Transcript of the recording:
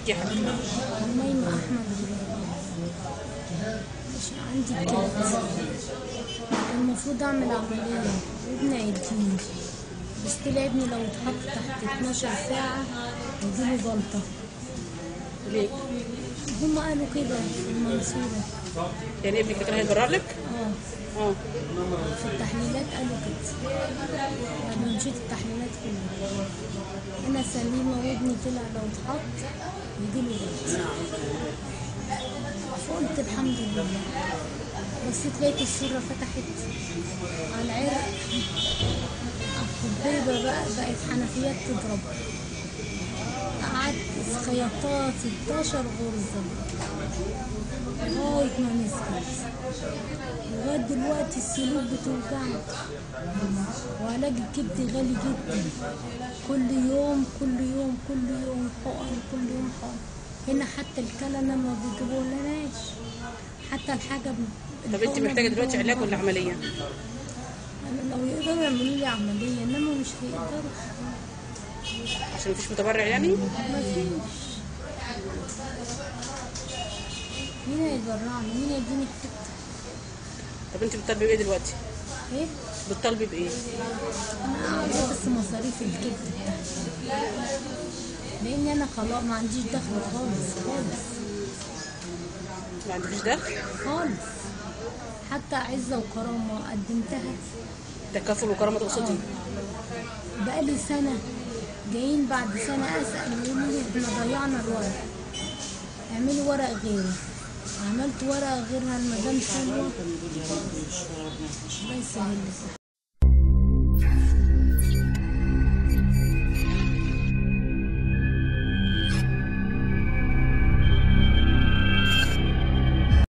اسمك يا حبيبتي أميمة أحمد مش عندي الكلى المفروض أعمل عملية وابني هيديني بس طلع ابني لو اتحط تحت 12 ساعة هيجيله جلطة ليه هما قالوا كده في المنصورة يعني ابنك كان هيجرب لك اه اه في التحليلات قالوا كده بعد مشيت التحليلات كلها أنا سليمة وابني طلع لو اتحط يجيله جلطة فقلت الحمد لله بس لقيت السرة فتحت على العرق الطبيبة بقى بقت حنفيات تضرب قعدت خياطات 16 غرزة لغاية ما مسكت لغاية دلوقتي السلوك بتوجعني وعلاج الكبد غالي جدا كل يوم كل يوم كل يوم حقن كل يوم حقن هنا حتى الكلى ما بيجيبوا لناش حتى الحاجة ب- طب انت الحقنة محتاجه دلوقتي علاج بتدور ولا عمليه أنا لو يقدروا يعملوا لي عملية إنما مش هيقدروا عشان مفيش متبرع يعني مفيش مين هيبرعني مين هيديني حتة طب انت بتطالبي بايه دلوقتي ايه بتطالبي بايه انا عاوزة بس مصاريف الكبد بتاعتي لان انا خلاص ما عنديش دخل خالص خالص ما عندكيش دخل خالص حتى عزة وكرامة قدمتها تكافل وكرامه تقصدي بقالي سنة جايين بعد سنة أسأل يقولوا لي احنا ضيعنا الورق اعملي ورق غيره عملت ورقة غيرها المدام سلوى الله يسهل لك